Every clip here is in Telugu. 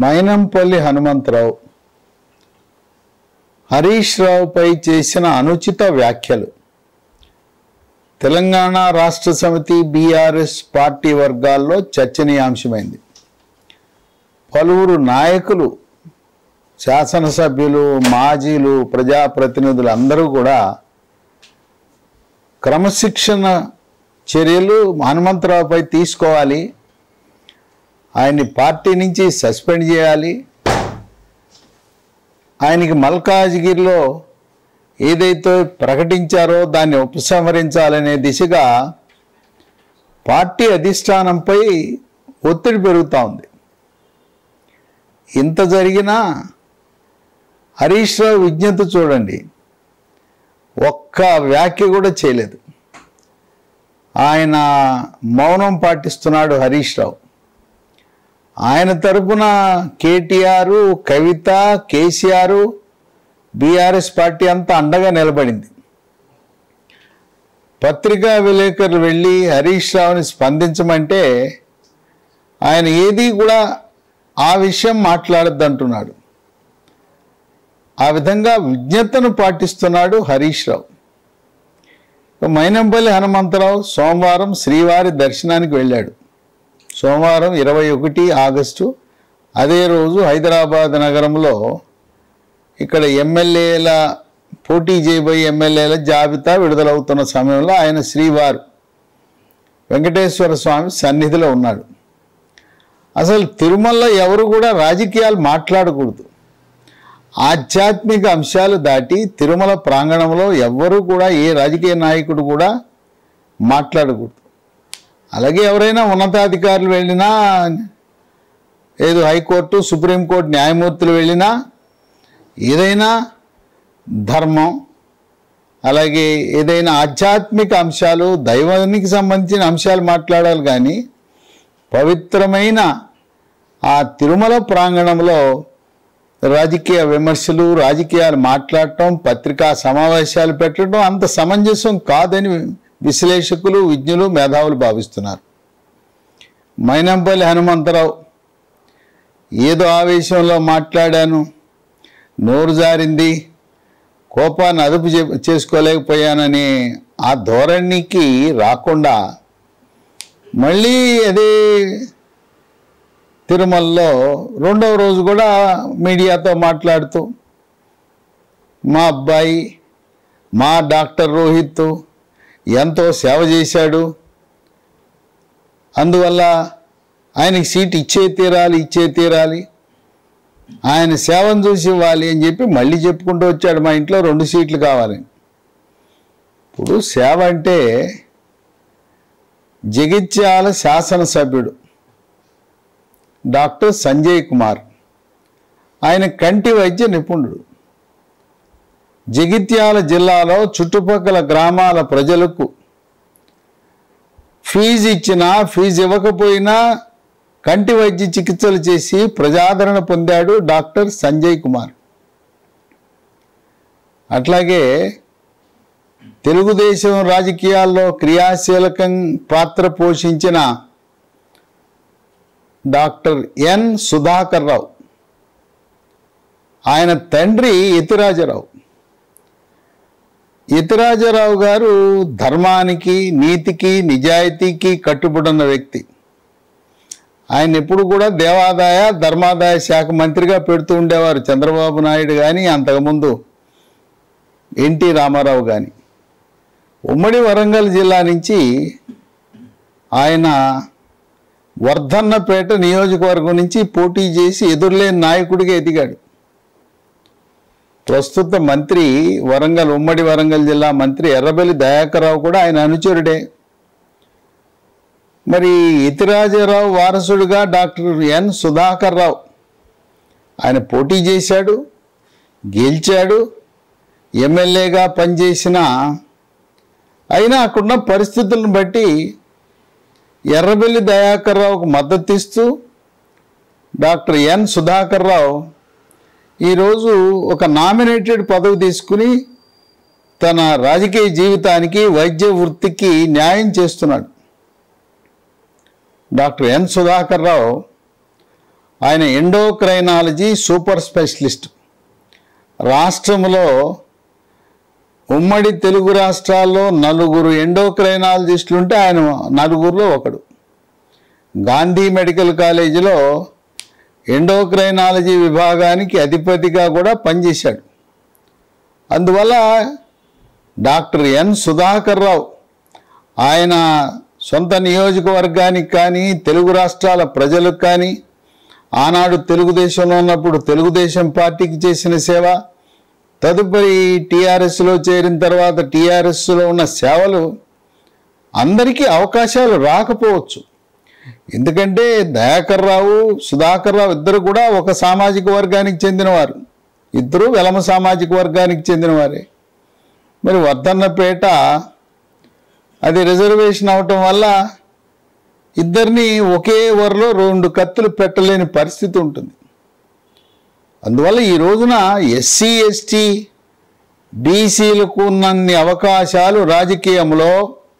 మైనంపల్లి హనుమంతరావు హరీష్ రావుపై చేసిన అనుచిత వ్యాఖ్యలు తెలంగాణ రాష్ట్ర సమితి బీఆర్ఎస్ పార్టీ వర్గాల్లో చర్చనీయాంశమైంది పలువురు నాయకులు శాసనసభ్యులు మాజీలు ప్రజాప్రతినిధులు అందరూ కూడా క్రమశిక్షణ చర్యలు హనుమంతరావుపై తీసుకోవాలి ఆయన్ని పార్టీ నుంచి సస్పెండ్ చేయాలి ఆయనకి మల్కాజ్గిరిలో ఏదైతే ప్రకటించారో దాన్ని ఉపసంహరించాలనే దిశగా పార్టీ అధిష్టానంపై ఒత్తిడి పెరుగుతూ ఉంది ఇంత జరిగినా హరీష్ రావు విజ్ఞత చూడండి ఒక్క వ్యాఖ్య కూడా చేయలేదు ఆయన మౌనం పాటిస్తున్నాడు హరీష్ రావు ఆయన తరపున కేటీఆర్ కవిత కేసీఆర్ బీఆర్ఎస్ పార్టీ అంతా అండగా నిలబడింది పత్రికా విలేకరులు వెళ్ళి హరీష్ రావుని స్పందించమంటే ఆయన ఏది కూడా ఆ విషయం మాట్లాడద్దంటున్నాడు ఆ విధంగా విజ్ఞతను పాటిస్తున్నాడు హరీష్ రావు మైనంపల్లి హనుమంతరావు సోమవారం శ్రీవారి దర్శనానికి వెళ్ళాడు సోమవారం ఇరవై ఒకటి ఆగస్టు అదే రోజు హైదరాబాద్ నగరంలో ఇక్కడ ఎమ్మెల్యేల పోటీ చేయబోయే ఎమ్మెల్యేల జాబితా విడుదలవుతున్న సమయంలో ఆయన శ్రీవారు వెంకటేశ్వర స్వామి సన్నిధిలో ఉన్నాడు అసలు తిరుమలలో ఎవరు కూడా రాజకీయాలు మాట్లాడకూడదు ఆధ్యాత్మిక అంశాలు దాటి తిరుమల ప్రాంగణంలో ఎవ్వరూ కూడా ఏ రాజకీయ నాయకుడు కూడా మాట్లాడకూడదు అలాగే ఎవరైనా ఉన్నతాధికారులు వెళ్ళినా ఏదో హైకోర్టు సుప్రీంకోర్టు న్యాయమూర్తులు వెళ్ళినా ఏదైనా ధర్మం అలాగే ఏదైనా ఆధ్యాత్మిక అంశాలు దైవానికి సంబంధించిన అంశాలు మాట్లాడాలి కానీ పవిత్రమైన ఆ తిరుమల ప్రాంగణంలో రాజకీయ విమర్శలు రాజకీయాలు మాట్లాడటం పత్రికా సమావేశాలు పెట్టడం అంత సమంజసం కాదని విశ్లేషకులు విజ్ఞులు మేధావులు భావిస్తున్నారు మైనంపల్లి హనుమంతరావు ఏదో ఆవేశంలో మాట్లాడాను నోరు జారింది కోపాన్ని అదుపు చే- చేసుకోలేకపోయానని ఆ ధోరణికి రాకుండా మళ్ళీ అదే తిరుమలలో రెండవ రోజు కూడా మీడియాతో మాట్లాడుతూ మా అబ్బాయి మా డాక్టర్ రోహిత్ ఎంతో సేవ చేశాడు అందువల్ల ఆయనకి సీట్ ఇచ్చే తీరాలి ఇచ్చే తీరాలి ఆయన సేవను చూసి ఇవ్వాలి అని చెప్పి మళ్ళీ చెప్పుకుంటూ వచ్చాడు మా ఇంట్లో రెండు సీట్లు కావాలని ఇప్పుడు సేవ అంటే జగిత్యాల శాసనసభ్యుడు డాక్టర్ సంజయ్ కుమార్ ఆయన కంటి వైద్య నిపుణుడు జగిత్యాల జిల్లాలో చుట్టుపక్కల గ్రామాల ప్రజలకు ఫీజు ఇచ్చినా ఫీజు ఇవ్వకపోయినా కంటి వైద్య చికిత్సలు చేసి ప్రజాదరణ పొందాడు డాక్టర్ సంజయ్ కుమార్ అట్లాగే తెలుగుదేశం రాజకీయాల్లో క్రియాశీలకం పాత్ర పోషించిన డాక్టర్ ఎన్ సుధాకర్ రావు ఆయన తండ్రి యతిరాజరావు యతిరాజరావు గారు ధర్మానికి నీతికి నిజాయితీకి కట్టుబడిన వ్యక్తి ఆయన ఎప్పుడు కూడా దేవాదాయ ధర్మాదాయ శాఖ మంత్రిగా పెడుతూ ఉండేవారు చంద్రబాబు నాయుడు కానీ అంతకుముందు ఎన్టీ రామారావు కానీ ఉమ్మడి వరంగల్ జిల్లా నుంచి ఆయన వర్ధన్నపేట నియోజకవర్గం నుంచి పోటీ చేసి ఎదురులేని నాయకుడిగా ఎదిగాడు ప్రస్తుత మంత్రి వరంగల్ ఉమ్మడి వరంగల్ జిల్లా మంత్రి ఎర్రబెల్లి దయాకర్రావు కూడా ఆయన అనుచరుడే మరి ఇతిరాజరావు వారసుడుగా డాక్టర్ ఎన్ సుధాకర్ రావు ఆయన పోటీ చేశాడు గెలిచాడు ఎమ్మెల్యేగా పనిచేసిన అయినా అక్కడున్న పరిస్థితులను బట్టి ఎర్రబెల్లి దయాకర్ రావుకు మద్దతు ఇస్తూ డాక్టర్ ఎన్ సుధాకర్ రావు ఈరోజు ఒక నామినేటెడ్ పదవి తీసుకుని తన రాజకీయ జీవితానికి వైద్య వృత్తికి న్యాయం చేస్తున్నాడు డాక్టర్ ఎన్ సుధాకర్ రావు ఆయన ఎండోక్రైనాలజీ సూపర్ స్పెషలిస్ట్ రాష్ట్రంలో ఉమ్మడి తెలుగు రాష్ట్రాల్లో నలుగురు ఎండోక్రైనాలజిస్టులు ఉంటే ఆయన నలుగురిలో ఒకడు గాంధీ మెడికల్ కాలేజీలో ఎండోక్రైనాలజీ విభాగానికి అధిపతిగా కూడా పనిచేశాడు అందువల్ల డాక్టర్ ఎన్ సుధాకర్ రావు ఆయన సొంత నియోజకవర్గానికి కానీ తెలుగు రాష్ట్రాల ప్రజలకు కానీ ఆనాడు తెలుగుదేశంలో ఉన్నప్పుడు తెలుగుదేశం పార్టీకి చేసిన సేవ తదుపరి టీఆర్ఎస్లో చేరిన తర్వాత టీఆర్ఎస్లో ఉన్న సేవలు అందరికీ అవకాశాలు రాకపోవచ్చు ఎందుకంటే దయాకర్ రావు సుధాకర్ రావు ఇద్దరు కూడా ఒక సామాజిక వర్గానికి చెందినవారు ఇద్దరు వెలమ సామాజిక వర్గానికి చెందినవారే మరి వర్ధన్నపేట అది రిజర్వేషన్ అవటం వల్ల ఇద్దరిని ఒకే వరలో రెండు కత్తులు పెట్టలేని పరిస్థితి ఉంటుంది అందువల్ల ఈ రోజున ఎస్సీ ఎస్టీ బీసీలకు ఉన్నన్ని అవకాశాలు రాజకీయంలో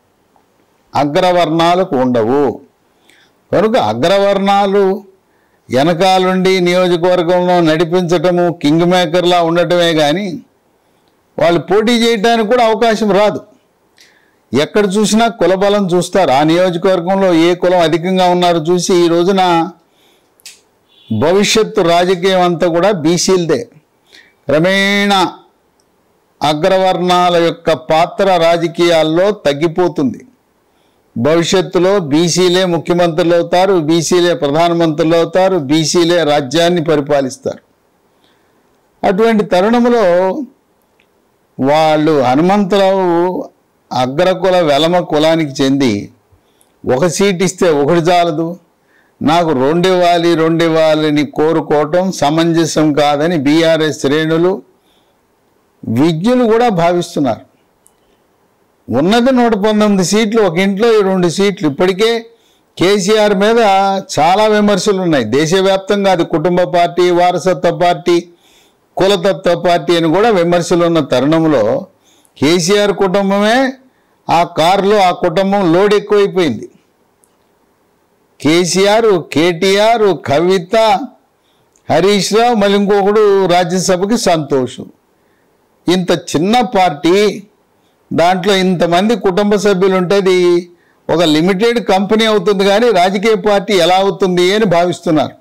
అగ్రవర్ణాలకు ఉండవు కనుక అగ్రవర్ణాలు వెనకాలుండి నియోజకవర్గంలో నడిపించటము కింగ్ మేకర్లా ఉండటమే కానీ వాళ్ళు పోటీ చేయడానికి కూడా అవకాశం రాదు ఎక్కడ చూసినా కులబలం చూస్తారు ఆ నియోజకవర్గంలో ఏ కులం అధికంగా ఉన్నారో చూసి ఈ రోజున భవిష్యత్తు రాజకీయం అంతా కూడా బీసీలదే క్రమేణా అగ్రవర్ణాల యొక్క పాత్ర రాజకీయాల్లో తగ్గిపోతుంది భవిష్యత్తులో బీసీలే ముఖ్యమంత్రులు అవుతారు బీసీలే ప్రధానమంత్రులు అవుతారు బీసీలే రాజ్యాన్ని పరిపాలిస్తారు అటువంటి తరుణంలో వాళ్ళు హనుమంతరావు అగ్రకుల వెలమ కులానికి చెంది ఒక సీట్ ఇస్తే ఒకటి చాలదు నాకు రెండు ఇవ్వాలి రెండు ఇవ్వాలని కోరుకోవటం సమంజసం కాదని బీఆర్ఎస్ శ్రేణులు విజ్ఞులు కూడా భావిస్తున్నారు ఉన్నది నూట పంతొమ్మిది సీట్లు ఒక ఇంట్లో ఈ రెండు సీట్లు ఇప్పటికే కేసీఆర్ మీద చాలా విమర్శలు ఉన్నాయి దేశవ్యాప్తంగా అది కుటుంబ పార్టీ వారసత్వ పార్టీ కులతత్వ పార్టీ అని కూడా విమర్శలు ఉన్న తరుణంలో కేసీఆర్ కుటుంబమే ఆ కారులో ఆ కుటుంబం లోడ్ ఎక్కువైపోయింది కేసీఆర్ కేటీఆర్ కవిత హరీష్ రావు మళ్ళీ ఇంకొకడు రాజ్యసభకి సంతోషం ఇంత చిన్న పార్టీ దాంట్లో ఇంతమంది కుటుంబ సభ్యులు ఉంటుంది ఒక లిమిటెడ్ కంపెనీ అవుతుంది కానీ రాజకీయ పార్టీ ఎలా అవుతుంది అని భావిస్తున్నారు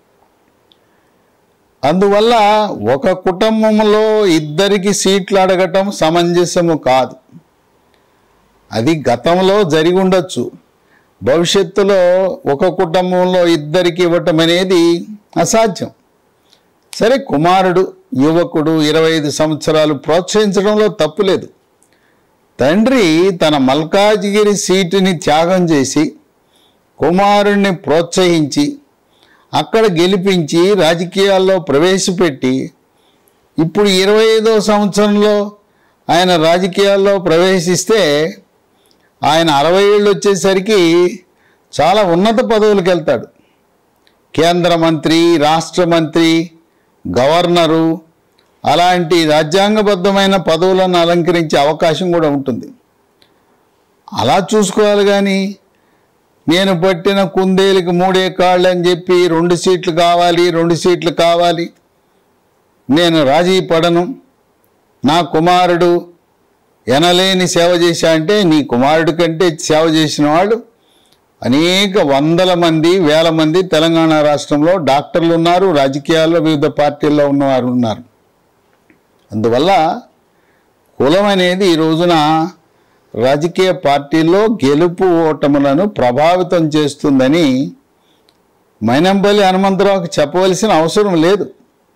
అందువల్ల ఒక కుటుంబంలో ఇద్దరికి సీట్లు అడగటం సమంజసము కాదు అది గతంలో జరిగి ఉండొచ్చు భవిష్యత్తులో ఒక కుటుంబంలో ఇద్దరికి ఇవ్వటం అనేది అసాధ్యం సరే కుమారుడు యువకుడు ఇరవై ఐదు సంవత్సరాలు ప్రోత్సహించడంలో తప్పులేదు తండ్రి తన మల్కాజిగిరి సీటుని త్యాగం చేసి కుమారుణ్ణి ప్రోత్సహించి అక్కడ గెలిపించి రాజకీయాల్లో ప్రవేశపెట్టి ఇప్పుడు ఇరవై ఐదో సంవత్సరంలో ఆయన రాజకీయాల్లో ప్రవేశిస్తే ఆయన అరవై ఏళ్ళు వచ్చేసరికి చాలా ఉన్నత పదవులకు వెళ్తాడు కేంద్ర మంత్రి రాష్ట్ర మంత్రి గవర్నరు అలాంటి రాజ్యాంగబద్ధమైన పదవులను అలంకరించే అవకాశం కూడా ఉంటుంది అలా చూసుకోవాలి కానీ నేను పట్టిన కుందేలుకి మూడే కాళ్ళు అని చెప్పి రెండు సీట్లు కావాలి రెండు సీట్లు కావాలి నేను రాజీ పడను నా కుమారుడు ఎనలేని సేవ చేశా అంటే నీ కుమారుడి కంటే సేవ చేసిన వాళ్ళు అనేక వందల మంది వేల మంది తెలంగాణ రాష్ట్రంలో డాక్టర్లు ఉన్నారు రాజకీయాల్లో వివిధ పార్టీల్లో ఉన్నవారు ఉన్నారు అందువల్ల కులం అనేది ఈ రోజున రాజకీయ పార్టీల్లో గెలుపు ఓటములను ప్రభావితం చేస్తుందని మైనంపల్లి హనుమంతరావుకి చెప్పవలసిన అవసరం లేదు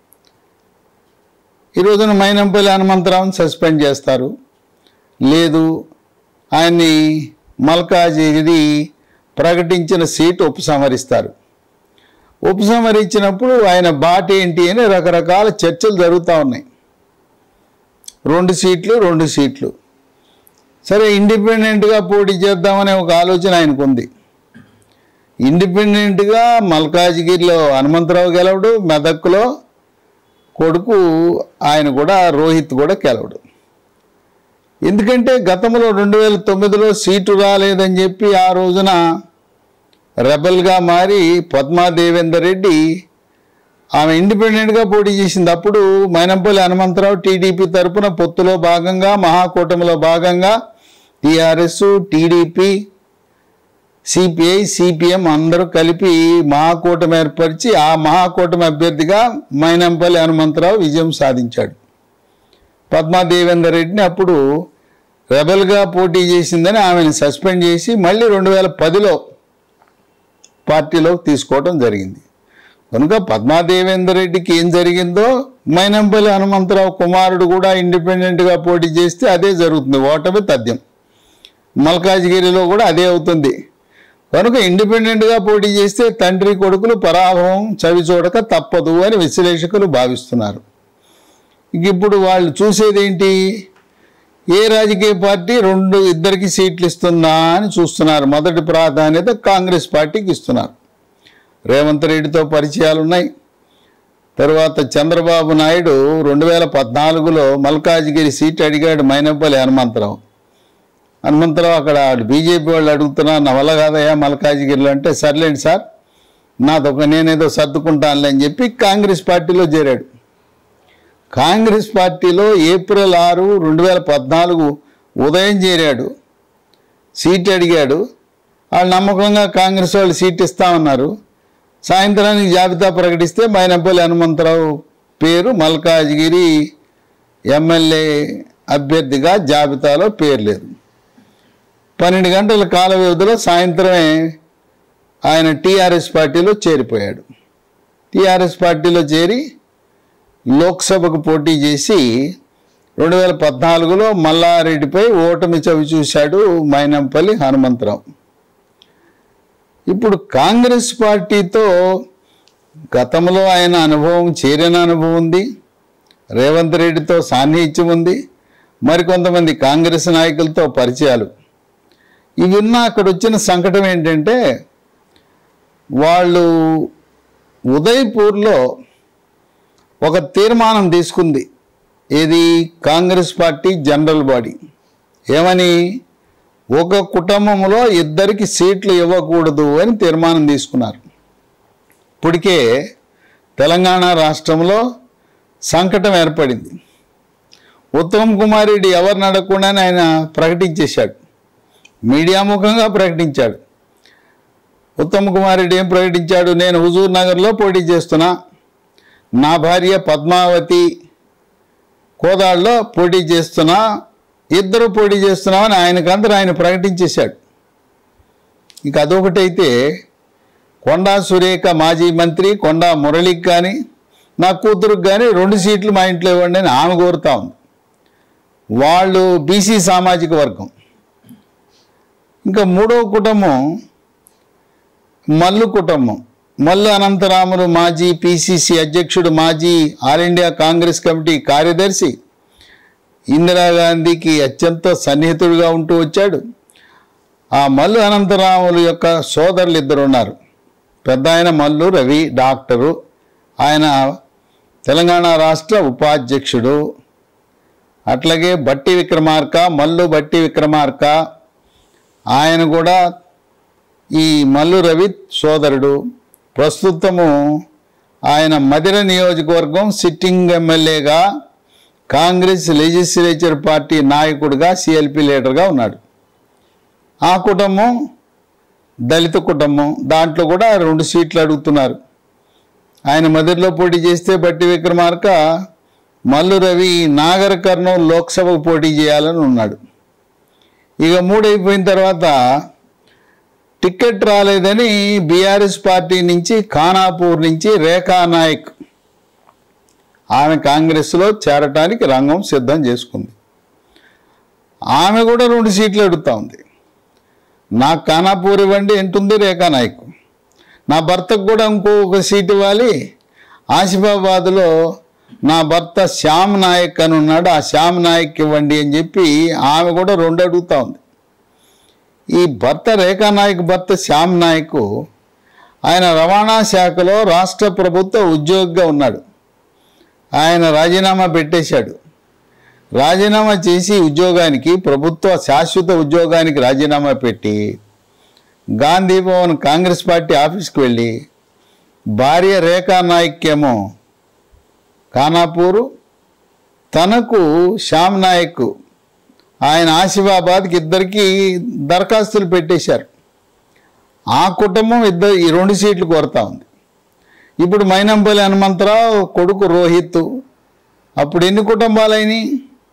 ఈ రోజున మైనంపల్లి హనుమంతరావుని సస్పెండ్ చేస్తారు లేదు ఆయన్ని మల్కాజిగిరి ప్రకటించిన సీటు ఉపసంహరిస్తారు ఉపసంహరించినప్పుడు ఆయన బాట ఏంటి అని రకరకాల చర్చలు జరుగుతూ ఉన్నాయి రెండు సీట్లు రెండు సీట్లు సరే ఇండిపెండెంట్గా పోటీ చేద్దామనే ఒక ఆలోచన ఆయనకు ఉంది ఇండిపెండెంట్గా మల్కాజ్గిరిలో హనుమంతరావు గెలవడు మెదక్లో కొడుకు ఆయన కూడా రోహిత్ కూడా గెలవడు ఎందుకంటే గతంలో రెండు వేల తొమ్మిదిలో సీటు రాలేదని చెప్పి ఆ రోజున రెబల్గా మారి పద్మా దేవేందర్ రెడ్డి ఆమె ఇండిపెండెంట్గా పోటీ చేసింది అప్పుడు మైనంపల్లి హనుమంతరావు టీడీపీ తరపున పొత్తులో భాగంగా మహాకూటమిలో భాగంగా టీఆర్ఎస్ టీడీపీ సిపిఐ సిపిఎం అందరూ కలిపి మహాకూటమి ఏర్పరిచి ఆ మహాకూటమి అభ్యర్థిగా మైనంపల్లి హనుమంతరావు విజయం సాధించాడు పద్మాదేవేందర్ రెడ్డిని అప్పుడు రెబల్గా పోటీ చేసిందని ఆమెను సస్పెండ్ చేసి మళ్ళీ రెండు వేల పదిలో పార్టీలోకి తీసుకోవడం జరిగింది కనుక పద్మాదేవేందర్ రెడ్డికి ఏం జరిగిందో మైనంపల్లి హనుమంతరావు కుమారుడు కూడా ఇండిపెండెంట్గా పోటీ చేస్తే అదే జరుగుతుంది ఓటమి తథ్యం మల్కాజ్గిరిలో కూడా అదే అవుతుంది కనుక ఇండిపెండెంట్గా పోటీ చేస్తే తండ్రి కొడుకులు పరాభవం చవి చూడక తప్పదు అని విశ్లేషకులు భావిస్తున్నారు ఇక ఇప్పుడు వాళ్ళు చూసేది ఏంటి ఏ రాజకీయ పార్టీ రెండు ఇద్దరికి సీట్లు ఇస్తుందా అని చూస్తున్నారు మొదటి ప్రాధాన్యత కాంగ్రెస్ పార్టీకి ఇస్తున్నారు రేవంత్ రెడ్డితో పరిచయాలు ఉన్నాయి తర్వాత చంద్రబాబు నాయుడు రెండు వేల పద్నాలుగులో మల్కాజ్గిరి సీట్ అడిగాడు మైనపల్లి హనుమంతరావు హనుమంతరావు అక్కడ బీజేపీ వాళ్ళు అడుగుతున్నారు నా వల్ల కాదయ్యా మల్కాజ్గిరిలో అంటే సర్లేండి సార్ నాదొక నేనేదో సర్దుకుంటానులే అని చెప్పి కాంగ్రెస్ పార్టీలో చేరాడు కాంగ్రెస్ పార్టీలో ఏప్రిల్ ఆరు రెండు వేల పద్నాలుగు ఉదయం చేరాడు సీట్ అడిగాడు వాళ్ళు నమ్మకంగా కాంగ్రెస్ వాళ్ళు సీట్ ఇస్తామన్నారు సాయంత్రానికి జాబితా ప్రకటిస్తే మైనపల్లి హనుమంతరావు పేరు మల్కాజ్గిరి ఎమ్మెల్యే అభ్యర్థిగా జాబితాలో పేరు లేదు పన్నెండు గంటల కాల వ్యవధిలో సాయంత్రమే ఆయన టీఆర్ఎస్ పార్టీలో చేరిపోయాడు టీఆర్ఎస్ పార్టీలో చేరి లోక్సభకు పోటీ చేసి రెండు వేల పద్నాలుగులో మల్లారెడ్డిపై ఓటమి చవి చూశాడు మైనంపల్లి హనుమంతరావు ఇప్పుడు కాంగ్రెస్ పార్టీతో గతంలో ఆయన అనుభవం చేరిన అనుభవం ఉంది రేవంత్ రెడ్డితో సాన్నిహిత్యం ఉంది మరికొంతమంది కాంగ్రెస్ నాయకులతో పరిచయాలు ఇవిన్న అక్కడ వచ్చిన సంకటం ఏంటంటే వాళ్ళు ఉదయ్పూర్లో ఒక తీర్మానం తీసుకుంది ఏది కాంగ్రెస్ పార్టీ జనరల్ బాడీ ఏమని ఒక కుటుంబంలో ఇద్దరికి సీట్లు ఇవ్వకూడదు అని తీర్మానం తీసుకున్నారు ఇప్పటికే తెలంగాణ రాష్ట్రంలో సంకటం ఏర్పడింది ఉత్తమ్ కుమార్ రెడ్డి ఎవరిని అడగకుండానే ఆయన ప్రకటించేశాడు మీడియా ముఖంగా ప్రకటించాడు ఉత్తమ్ కుమార్ రెడ్డి ఏం ప్రకటించాడు నేను హుజూర్ నగర్లో పోటీ చేస్తున్నా నా భార్య పద్మావతి కోదాడులో పోటీ చేస్తున్నా ఇద్దరు పోటీ చేస్తున్నామని ఆయనకందరూ ఆయన ప్రకటించేశాడు ఇక అదొకటైతే కొండా సురేఖ మాజీ మంత్రి కొండా మురళికి కానీ నా కూతురుకు కానీ రెండు సీట్లు మా ఇంట్లో ఇవ్వండి అని ఆమె కోరుతా ఉంది వాళ్ళు బీసీ సామాజిక వర్గం ఇంకా మూడో కుటుంబం మల్లు కుటుంబం మల్లు అనంతరాములు మాజీ పిసిసి అధ్యక్షుడు మాజీ ఆల్ ఇండియా కాంగ్రెస్ కమిటీ కార్యదర్శి ఇందిరాగాంధీకి అత్యంత సన్నిహితుడిగా ఉంటూ వచ్చాడు ఆ మల్లు అనంతరాములు యొక్క సోదరులు ఇద్దరు ఉన్నారు పెద్ద ఆయన మల్లు రవి డాక్టరు ఆయన తెలంగాణ రాష్ట్ర ఉపాధ్యక్షుడు అట్లాగే బట్టి విక్రమార్క మల్లు బట్టి విక్రమార్క ఆయన కూడా ఈ మల్లు రవి సోదరుడు ప్రస్తుతము ఆయన మదిర నియోజకవర్గం సిట్టింగ్ ఎమ్మెల్యేగా కాంగ్రెస్ లెజిస్లేచర్ పార్టీ నాయకుడిగా సిఎల్పి లీడర్గా ఉన్నాడు ఆ కుటుంబం దళిత కుటుంబం దాంట్లో కూడా రెండు సీట్లు అడుగుతున్నారు ఆయన మదిరిలో పోటీ చేస్తే బట్టి విక్రమార్క మల్లు రవి నాగర్ కర్నూలు లోక్సభకు పోటీ చేయాలని ఉన్నాడు ఇక మూడైపోయిన తర్వాత టికెట్ రాలేదని బీఆర్ఎస్ పార్టీ నుంచి ఖానాపూర్ నుంచి రేఖా నాయక్ ఆమె కాంగ్రెస్లో చేరటానికి రంగం సిద్ధం చేసుకుంది ఆమె కూడా రెండు సీట్లు అడుగుతా ఉంది నాకు ఖానాపూర్ ఇవ్వండి ఎంటుంది రేఖా నాయక్ నా భర్తకు కూడా ఇంకో ఒక సీట్ ఇవ్వాలి ఆసిఫాబాద్లో నా భర్త శ్యామ్ నాయక్ అని ఉన్నాడు ఆ శ్యామ్ నాయక్ ఇవ్వండి అని చెప్పి ఆమె కూడా రెండు అడుగుతా ఉంది ఈ భర్త రేఖా నాయక్ భర్త శ్యామ్ నాయక్ ఆయన రవాణా శాఖలో రాష్ట్ర ప్రభుత్వ ఉద్యోగిగా ఉన్నాడు ఆయన రాజీనామా పెట్టేశాడు రాజీనామా చేసి ఉద్యోగానికి ప్రభుత్వ శాశ్వత ఉద్యోగానికి రాజీనామా పెట్టి గాంధీ భవన్ కాంగ్రెస్ పార్టీ ఆఫీస్కి వెళ్ళి భార్య రేఖా నాయక్ ఏమో ఖానాపూరు తనకు శ్యామ్ నాయక్ ఆయన ఆసిఫాబాద్కి ఇద్దరికి దరఖాస్తులు పెట్టేశారు ఆ కుటుంబం ఇద్దరు ఈ రెండు సీట్లు కోరుతా ఉంది ఇప్పుడు మైనంపల్లి హనుమంతరావు కొడుకు రోహిత్ అప్పుడు ఎన్ని కుటుంబాలైనాయి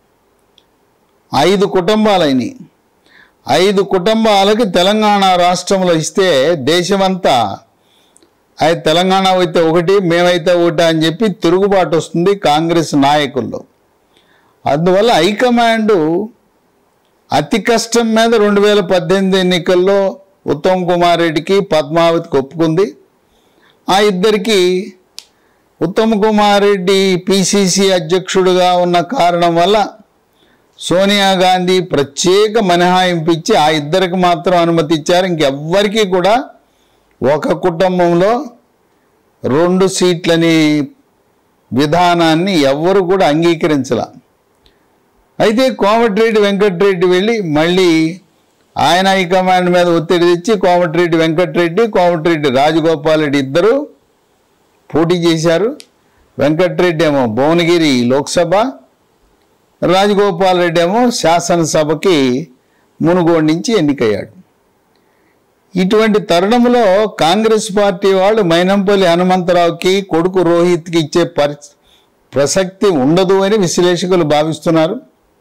ఐదు కుటుంబాలైనాయి ఐదు కుటుంబాలకి తెలంగాణ రాష్ట్రంలో ఇస్తే దేశమంతా అది తెలంగాణ అయితే ఒకటి మేమైతే ఒకటి అని చెప్పి తిరుగుబాటు వస్తుంది కాంగ్రెస్ నాయకుల్లో అందువల్ల హైకమాండ్ అతి కష్టం మీద రెండు వేల పద్దెనిమిది ఎన్నికల్లో ఉత్తమ్ కుమార్ రెడ్డికి పద్మావతికి ఒప్పుకుంది ఆ ఇద్దరికి ఉత్తమ్ కుమార్ రెడ్డి పిసిసి అధ్యక్షుడిగా ఉన్న కారణం వల్ల సోనియా గాంధీ ప్రత్యేక మినహాయింపు ఇచ్చి ఆ ఇద్దరికి మాత్రం అనుమతి ఇచ్చారు ఇంకెవ్వరికీ కూడా ఒక కుటుంబంలో రెండు సీట్లని విధానాన్ని ఎవ్వరు కూడా అంగీకరించలా అయితే కోమటిరెడ్డి వెంకటరెడ్డి వెళ్ళి మళ్ళీ ఆయన హైకమాండ్ మీద ఒత్తిడి తెచ్చి కోమటిరెడ్డి వెంకటరెడ్డి కోమటిరెడ్డి రాజగోపాల్ రెడ్డి ఇద్దరు పోటీ చేశారు వెంకటరెడ్డి ఏమో భువనగిరి లోక్సభ రాజగోపాల్ రెడ్డి ఏమో శాసనసభకి మునుగోడు నుంచి ఎన్నికయ్యాడు ఇటువంటి తరుణంలో కాంగ్రెస్ పార్టీ వాళ్ళు మైనంపల్లి హనుమంతరావుకి కొడుకు రోహిత్కి ఇచ్చే పరి ప్రసక్తి ఉండదు అని విశ్లేషకులు భావిస్తున్నారు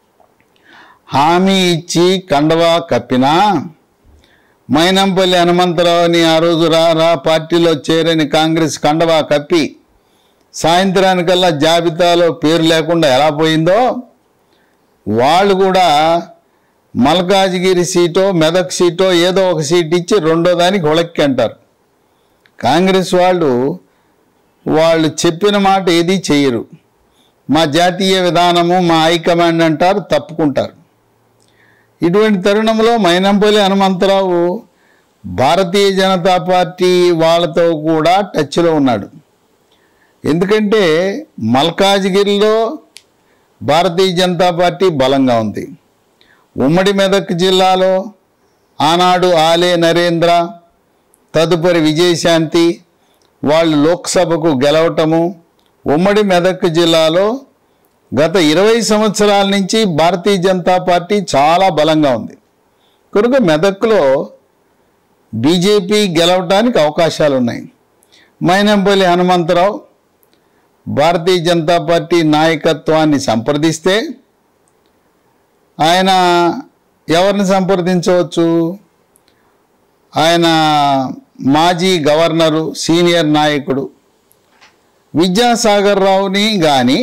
హామీ ఇచ్చి కండవా కప్పినా మైనంపల్లి హనుమంతరావుని ఆ రోజు రా రా పార్టీలో చేరని కాంగ్రెస్ కండవా కప్పి సాయంత్రానికల్లా జాబితాలో పేరు లేకుండా ఎలా పోయిందో వాళ్ళు కూడా మల్కాజ్గిరి సీటో మెదక్ సీటో ఏదో ఒక సీట్ ఇచ్చి రెండో దానికి హుళక్కి అంటారు కాంగ్రెస్ వాళ్ళు వాళ్ళు చెప్పిన మాట ఏది చేయరు మా జాతీయ విధానము మా హైకమాండ్ అంటారు తప్పుకుంటారు ఇటువంటి తరుణంలో మైనంపల్లి హనుమంతరావు భారతీయ జనతా పార్టీ వాళ్ళతో కూడా టచ్లో ఉన్నాడు ఎందుకంటే మల్కాజ్గిరిలో భారతీయ జనతా పార్టీ బలంగా ఉంది ఉమ్మడి మెదక్ జిల్లాలో ఆనాడు ఆలే నరేంద్ర తదుపరి విజయశాంతి వాళ్ళు లోక్సభకు గెలవటము ఉమ్మడి మెదక్ జిల్లాలో గత ఇరవై సంవత్సరాల నుంచి భారతీయ జనతా పార్టీ చాలా బలంగా ఉంది కనుక మెదక్లో బీజేపీ గెలవటానికి అవకాశాలు ఉన్నాయి మైనంపల్లి హనుమంతరావు భారతీయ జనతా పార్టీ నాయకత్వాన్ని సంప్రదిస్తే ఆయన ఎవరిని సంప్రదించవచ్చు ఆయన మాజీ గవర్నరు సీనియర్ నాయకుడు విద్యాసాగర్ రావుని కానీ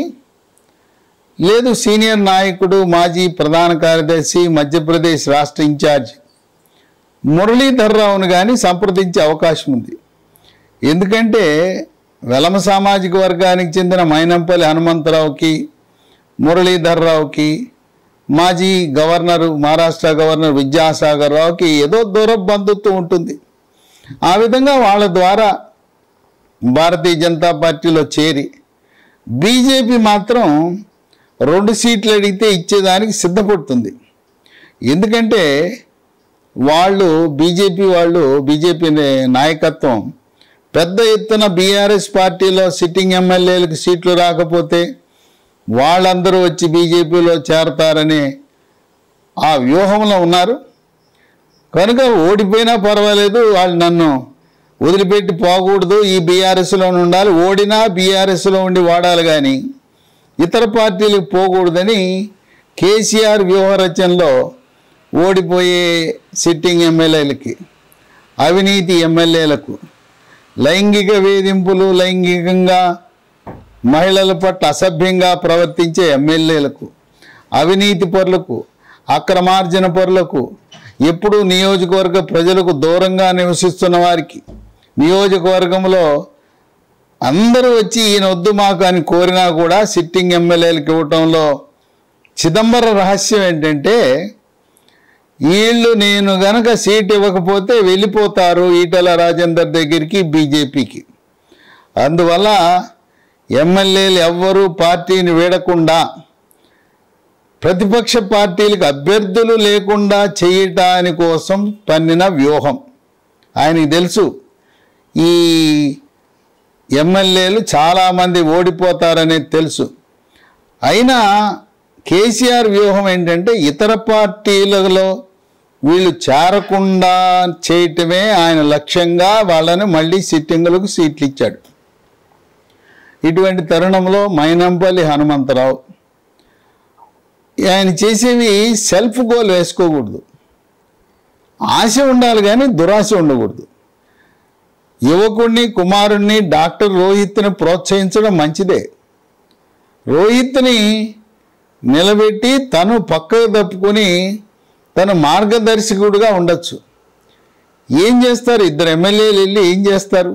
లేదు సీనియర్ నాయకుడు మాజీ ప్రధాన కార్యదర్శి మధ్యప్రదేశ్ రాష్ట్ర ఇన్ఛార్జ్ మురళీధర్ రావును కానీ సంప్రదించే అవకాశం ఉంది ఎందుకంటే వెలమ సామాజిక వర్గానికి చెందిన మైనంపల్లి హనుమంతరావుకి మురళీధర్ రావుకి మాజీ గవర్నరు మహారాష్ట్ర గవర్నర్ విద్యాసాగర్ రావుకి ఏదో దూర బంధుత్వం ఉంటుంది ఆ విధంగా వాళ్ళ ద్వారా భారతీయ జనతా పార్టీలో చేరి బీజేపీ మాత్రం రెండు సీట్లు అడిగితే ఇచ్చేదానికి సిద్ధపడుతుంది ఎందుకంటే వాళ్ళు బీజేపీ వాళ్ళు బీజేపీ నాయకత్వం పెద్ద ఎత్తున బీఆర్ఎస్ పార్టీలో సిట్టింగ్ ఎమ్మెల్యేలకు సీట్లు రాకపోతే వాళ్ళందరూ వచ్చి బీజేపీలో చేరతారని ఆ వ్యూహంలో ఉన్నారు కనుక ఓడిపోయినా పర్వాలేదు వాళ్ళు నన్ను వదిలిపెట్టి పోకూడదు ఈ బీఆర్ఎస్లో ఉండాలి ఓడినా బీఆర్ఎస్లో ఉండి వాడాలి కానీ ఇతర పార్టీలకు పోకూడదని కేసీఆర్ వ్యూహరచనలో ఓడిపోయే సిట్టింగ్ ఎమ్మెల్యేలకి అవినీతి ఎమ్మెల్యేలకు లైంగిక వేధింపులు లైంగికంగా మహిళల పట్ల అసభ్యంగా ప్రవర్తించే ఎమ్మెల్యేలకు అవినీతి పరులకు అక్రమార్జన పరులకు ఎప్పుడూ నియోజకవర్గ ప్రజలకు దూరంగా నివసిస్తున్న వారికి నియోజకవర్గంలో అందరూ వచ్చి ఈయన వద్దు మాకు అని కోరినా కూడా సిట్టింగ్ ఎమ్మెల్యేలకు ఇవ్వటంలో చిదంబర రహస్యం ఏంటంటే వీళ్ళు నేను గనక సీట్ ఇవ్వకపోతే వెళ్ళిపోతారు ఈటల రాజేందర్ దగ్గరికి బీజేపీకి అందువల్ల ఎమ్మెల్యేలు ఎవ్వరూ పార్టీని వీడకుండా ప్రతిపక్ష పార్టీలకు అభ్యర్థులు లేకుండా చేయటాని కోసం పన్నిన వ్యూహం ఆయనకి తెలుసు ఈ ఎమ్మెల్యేలు చాలామంది ఓడిపోతారనేది తెలుసు అయినా కేసీఆర్ వ్యూహం ఏంటంటే ఇతర పార్టీలలో వీళ్ళు చేరకుండా చేయటమే ఆయన లక్ష్యంగా వాళ్ళని మళ్ళీ సిట్టింగులకు సీట్లు ఇచ్చాడు ఇటువంటి తరుణంలో మైనంపల్లి హనుమంతరావు ఆయన చేసేవి సెల్ఫ్ గోల్ వేసుకోకూడదు ఆశ ఉండాలి కానీ దురాశ ఉండకూడదు యువకుడిని కుమారుణ్ణి డాక్టర్ రోహిత్ని ప్రోత్సహించడం మంచిదే రోహిత్ని నిలబెట్టి తను పక్కకు తప్పుకొని తను మార్గదర్శకుడిగా ఉండొచ్చు ఏం చేస్తారు ఇద్దరు ఎమ్మెల్యేలు వెళ్ళి ఏం చేస్తారు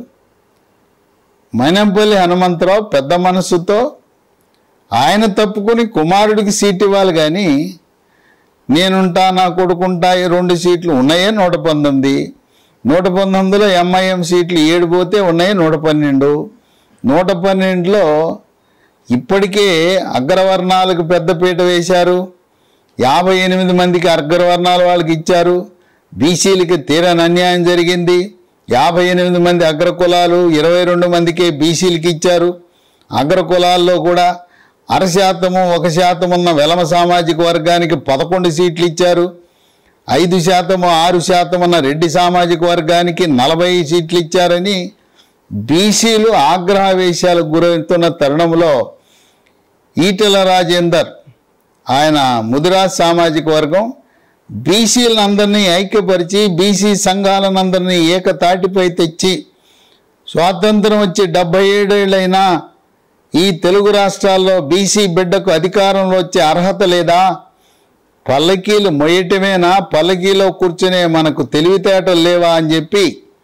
మైనంపల్లి హనుమంతరావు పెద్ద మనసుతో ఆయన తప్పుకొని కుమారుడికి సీట్ ఇవ్వాలి కానీ నేనుంటా నా కొడుకుంటా ఈ రెండు సీట్లు ఉన్నాయే నూట పంతొమ్మిది నూట పంతొమ్మిదిలో ఎంఐఎం సీట్లు ఏడు పోతే ఉన్నాయి నూట పన్నెండు నూట పన్నెండులో ఇప్పటికే అగ్రవర్ణాలకు పెద్దపీట వేశారు యాభై ఎనిమిది మందికి అగ్రవర్ణాల వాళ్ళకి ఇచ్చారు బీసీలకి తీరని అన్యాయం జరిగింది యాభై ఎనిమిది మంది అగ్రకులాలు ఇరవై రెండు మందికే బీసీలకి ఇచ్చారు అగ్రకులాల్లో కూడా అర శాతము ఒక శాతం ఉన్న వెలమ సామాజిక వర్గానికి పదకొండు సీట్లు ఇచ్చారు ఐదు శాతము ఆరు శాతం ఉన్న రెడ్డి సామాజిక వర్గానికి నలభై సీట్లు ఇచ్చారని బీసీలు ఆగ్రహవేశాలకు గురవుతున్న తరుణంలో ఈటెల రాజేందర్ ఆయన ముదిరాజ్ సామాజిక వర్గం బీసీలను అందరినీ ఐక్యపరిచి బీసీ సంఘాలనందరినీ ఏకతాటిపై తెచ్చి స్వాతంత్రం వచ్చి డెబ్బై ఏడేళ్ళైనా ఈ తెలుగు రాష్ట్రాల్లో బీసీ బిడ్డకు అధికారంలో వచ్చే అర్హత లేదా పల్లకీలు మొయ్యటమేనా పల్లకీలో కూర్చునే మనకు తెలివితేటలు లేవా అని చెప్పి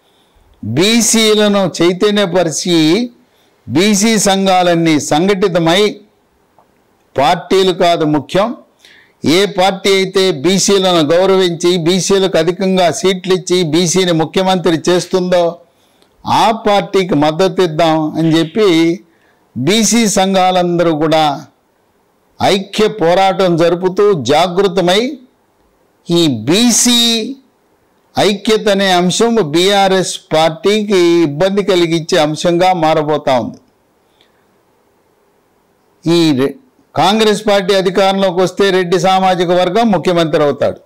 బీసీలను చైతన్యపరిచి బీసీ సంఘాలన్నీ సంఘటితమై పార్టీలు కాదు ముఖ్యం ఏ పార్టీ అయితే బీసీలను గౌరవించి బీసీలకు అధికంగా సీట్లు ఇచ్చి బీసీని ముఖ్యమంత్రి చేస్తుందో ఆ పార్టీకి మద్దతు ఇద్దాం అని చెప్పి బీసీ సంఘాలందరూ కూడా ఐక్య పోరాటం జరుపుతూ జాగృతమై ఈ బీసీ ఐక్యత అనే అంశం బీఆర్ఎస్ పార్టీకి ఇబ్బంది కలిగించే అంశంగా మారబోతా ఉంది ఈ రె- కాంగ్రెస్ పార్టీ అధికారంలోకి వస్తే రెడ్డి సామాజిక వర్గం ముఖ్యమంత్రి అవుతాడు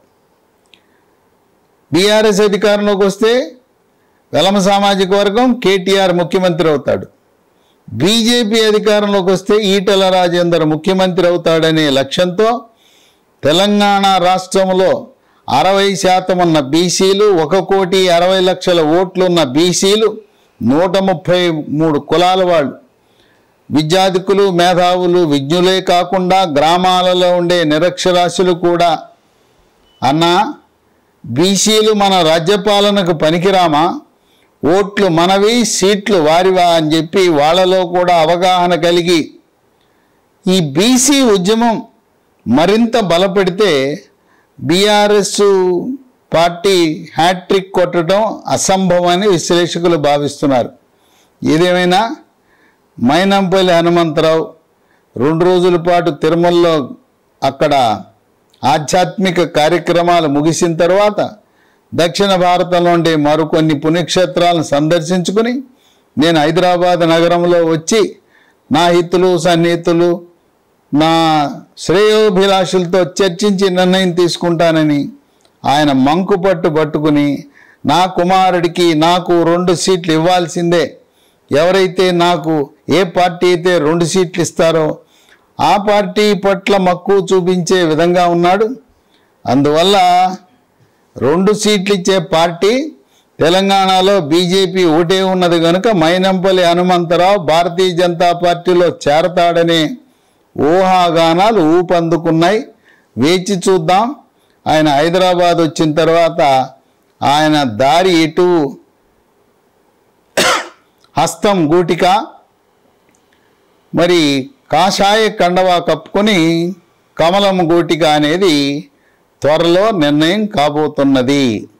బీఆర్ఎస్ అధికారంలోకి వస్తే వెలమ సామాజిక వర్గం కేటీఆర్ ముఖ్యమంత్రి అవుతాడు బీజేపీ అధికారంలోకి వస్తే ఈటల రాజేందర్ ముఖ్యమంత్రి అవుతాడనే లక్ష్యంతో తెలంగాణ రాష్ట్రంలో అరవై శాతం ఉన్న బీసీలు ఒక కోటి అరవై లక్షల ఓట్లు ఉన్న బీసీలు నూట ముప్పై మూడు కులాల వాళ్ళు విద్యాధికులు మేధావులు విజ్ఞులే కాకుండా గ్రామాలలో ఉండే నిరక్షరాస్యులు కూడా అన్నా బీసీలు మన రాజ్యపాలనకు పనికిరామా ఓట్లు మనవి సీట్లు వారివా అని చెప్పి వాళ్ళలో కూడా అవగాహన కలిగి ఈ బీసీ ఉద్యమం మరింత బలపడితే బీఆర్ఎస్ పార్టీ హ్యాట్రిక్ కొట్టడం అసంభవమని విశ్లేషకులు భావిస్తున్నారు ఏదేమైనా మైనంపల్లి హనుమంతరావు రెండు రోజుల పాటు తిరుమలలో అక్కడ ఆధ్యాత్మిక కార్యక్రమాలు ముగిసిన తర్వాత దక్షిణ భారతంలో ఉండే మరికొన్ని పుణ్యక్షేత్రాలను సందర్శించుకుని నేను హైదరాబాద్ నగరంలో వచ్చి నా హితులు సన్నిహితులు నా శ్రేయోభిలాషులతో చర్చించి నిర్ణయం తీసుకుంటానని ఆయన మంకు పట్టు పట్టుకుని నా కుమారుడికి నాకు రెండు సీట్లు ఇవ్వాల్సిందే ఎవరైతే నాకు ఏ పార్టీ అయితే రెండు సీట్లు ఇస్తారో ఆ పార్టీ పట్ల మక్కువ చూపించే విధంగా ఉన్నాడు అందువల్ల రెండు సీట్లు ఇచ్చే పార్టీ తెలంగాణలో బీజేపీ ఒకటే ఉన్నది కనుక మైనంపల్లి హనుమంతరావు భారతీయ జనతా పార్టీలో చేరతాడనే ఊహాగానాలు ఊపందుకున్నాయి వేచి చూద్దాం ఆయన హైదరాబాద్ వచ్చిన తర్వాత ఆయన దారి ఎటు హస్తం గూటిక మరి కాషాయ కండవా కప్పుకొని కమలం గూటిక అనేది త్వరలో నిర్ణయం కాబోతున్నది